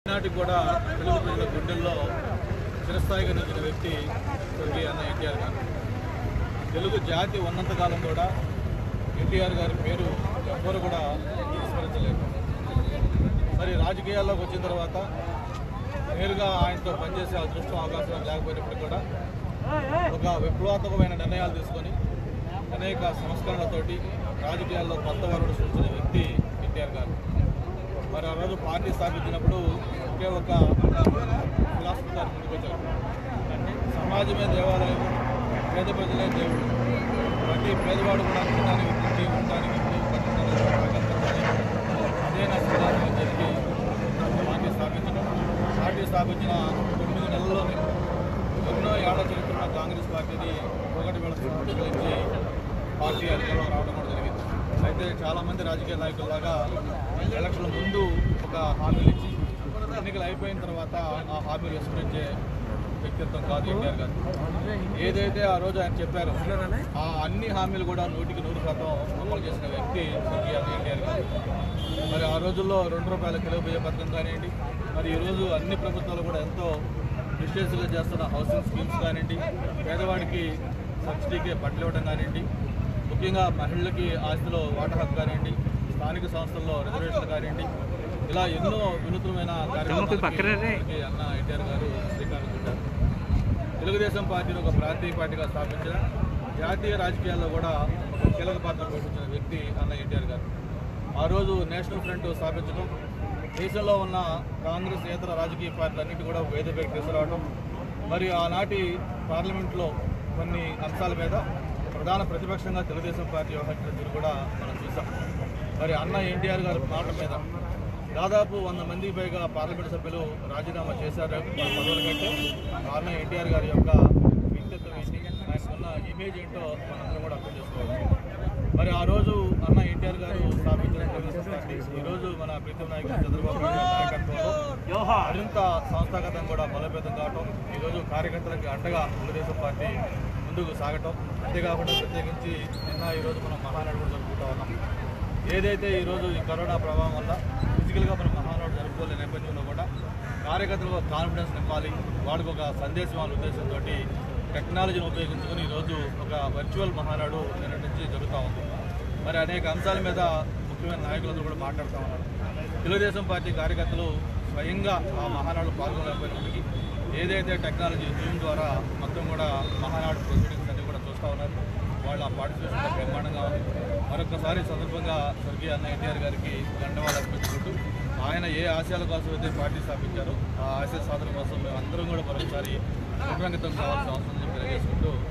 ఈనాటికి కూడా తెలుగు ప్రజల గుండెల్లో చిరస్థాయిగా నిలిచిన వ్యక్తి స్వర్గీయ అన్న ఎన్టీఆర్ గారు తెలుగు జాతి ఉన్నంతకాలం కూడా ఎన్టీఆర్ గారి పేరు ఎవ్వరు కూడా విస్మరించలేదు మరి రాజకీయాల్లోకి వచ్చిన తర్వాత నేరుగా ఆయనతో పనిచేసే అదృష్టం అవకాశం లేకపోయినప్పుడు కూడా ఒక విప్లవాత్మకమైన నిర్ణయాలు తీసుకొని అనేక సంస్కరణలతోటి రాజకీయాల్లో కొత్త వరుడు సృష్టించిన వ్యక్తి ఎన్టీఆర్ గారు మరి ఆ రోజు పార్టీ స్థాపించినప్పుడు ఒకే ఒక ఫిలాసఫీ గారు ముందుకు వచ్చారు అంటే సమాజమే దేవాలయం పేద ప్రజలే దేవుడు ప్రతి పేదవాడు కూడా తినడానికి తిండి ఉండడానికి ఇల్లు బతకడానికి కల్పించాలి అదే నా సిద్ధాంతం జరిగి పార్టీ స్థాపించడం పార్టీ స్థాపించిన తొమ్మిది నెలల్లోనే ఎన్నో ఏళ్ల చరిత్ర ఉన్న కాంగ్రెస్ పార్టీని ఒకటి వేల కలిసి పార్టీ అధికారంలో రావడం కూడా జరిగింది అయితే చాలామంది రాజకీయ నాయకుల్లాగా ఎలక్షన్ ముందు ఒక హామీలు ఇచ్చి ఎన్నికలు అయిపోయిన తర్వాత ఆ హామీలు విస్మరించే వ్యక్తిత్వం కాదు ఎన్టీఆర్ గారు ఏదైతే ఆ రోజు ఆయన చెప్పారో ఆ అన్ని హామీలు కూడా నూటికి నూరు శాతం అమలు చేసిన వ్యక్తి స్వర్గీయ ఎన్టీఆర్ గారు మరి ఆ రోజుల్లో రెండు రూపాయల కిలో బియ్య పథకం కానివ్వండి మరి ఈరోజు అన్ని ప్రభుత్వాలు కూడా ఎంతో డిస్టెన్స్గా చేస్తున్న హౌసింగ్ స్కీమ్స్ కానివ్వండి పేదవాడికి సబ్సిడీకి బట్టలు ఇవ్వడం కానివ్వండి ముఖ్యంగా మహిళలకి ఆస్తిలో వాటా హక్కు కానివ్వండి స్థానిక సంస్థల్లో రిజర్వేషన్ కానివ్వండి ఇలా ఎన్నో వినూత్నమైన కార్యక్రమాలకి అన్న ఎన్టీఆర్ గారు శ్రీకారం చుట్టారు తెలుగుదేశం పార్టీని ఒక ప్రాంతీయ పార్టీగా స్థాపించిన జాతీయ రాజకీయాల్లో కూడా ఒక కీలక పాత్ర పోషించిన వ్యక్తి అన్న ఎన్టీఆర్ గారు ఆ రోజు నేషనల్ ఫ్రంట్ స్థాపించడం దేశంలో ఉన్న కాంగ్రెస్ ఇతర రాజకీయ పార్టీలన్నింటి కూడా వేదికపైకి తీసుకురావడం మరి ఆనాటి పార్లమెంట్లో కొన్ని అంశాల మీద ప్రధాన ప్రతిపక్షంగా తెలుగుదేశం పార్టీ వ్యవహరించిన తీరు కూడా మనం చూసాం మరి అన్న ఎన్టీఆర్ గారి మాట మీద దాదాపు వంద మందికి పైగా పార్లమెంట్ సభ్యులు రాజీనామా చేశారు ఆ పదవుల కంటే కారణం ఎన్టీఆర్ గారి యొక్క వ్యక్తిత్వం ఏంటి ఆయనకున్న ఇమేజ్ ఏంటో మనందరం కూడా అర్థం చేసుకోవాలి మరి ఆ రోజు అన్న ఎన్టీఆర్ గారు స్థాపించిన తెలుగుదేశం పార్టీ ఈ రోజు మన ప్రీతం నాయకులు చంద్రబాబు నాయుడు గారి నాయకత్వంలో మరింత సంస్థాగతం కూడా బలోపేతం కావటం ఈ రోజు కార్యకర్తలకి అండగా తెలుగుదేశం పార్టీ ముందుకు సాగటం అంతేకాకుండా ప్రత్యేకించి నిన్న ఈ రోజు మనం మహానాడు కూడా జరుపుకుంటా ఉన్నాం ఏదైతే ఈరోజు ఈ కరోనా ప్రభావం వల్ల ఫిజికల్గా మనం మహానాడు జరుపుకోలే నేపథ్యంలో కూడా కార్యకర్తలకు ఒక కాన్ఫిడెన్స్ నింపాలి వాళ్ళకి ఒక సందేశం వాళ్ళ ఉద్దేశంతో టెక్నాలజీని ఉపయోగించుకొని ఈరోజు ఒక వర్చువల్ మహానాడు నిన్న నుంచి జరుగుతూ ఉంది మరి అనేక అంశాల మీద ముఖ్యమైన నాయకులందరూ కూడా మాట్లాడుతూ ఉన్నారు తెలుగుదేశం పార్టీ కార్యకర్తలు స్వయంగా ఆ మహానాడు పాల్గొనలేకపోయినప్పటికీ ఏదైతే టెక్నాలజీ జూమ్ ద్వారా మొత్తం కూడా మహానాడు ప్రొసీడింగ్స్ అన్ని కూడా చూస్తూ ఉన్నారు వాళ్ళ పార్టిసిపేషన్ బ్రహ్మాండంగా ఉంది మరొకసారి సందర్భంగా స్వర్గీయ అన్న ఎన్టీఆర్ గారికి ధన్యవాదాలు అర్పించుకుంటూ ఆయన ఏ ఆశయాల కోసం అయితే పార్టీ స్థాపించారో ఆ ఆశయ సాధన కోసం మేము అందరం కూడా మరొకసారి పునరంకితం కావాల్సిన అవసరం ఉందని తెలియజేసుకుంటూ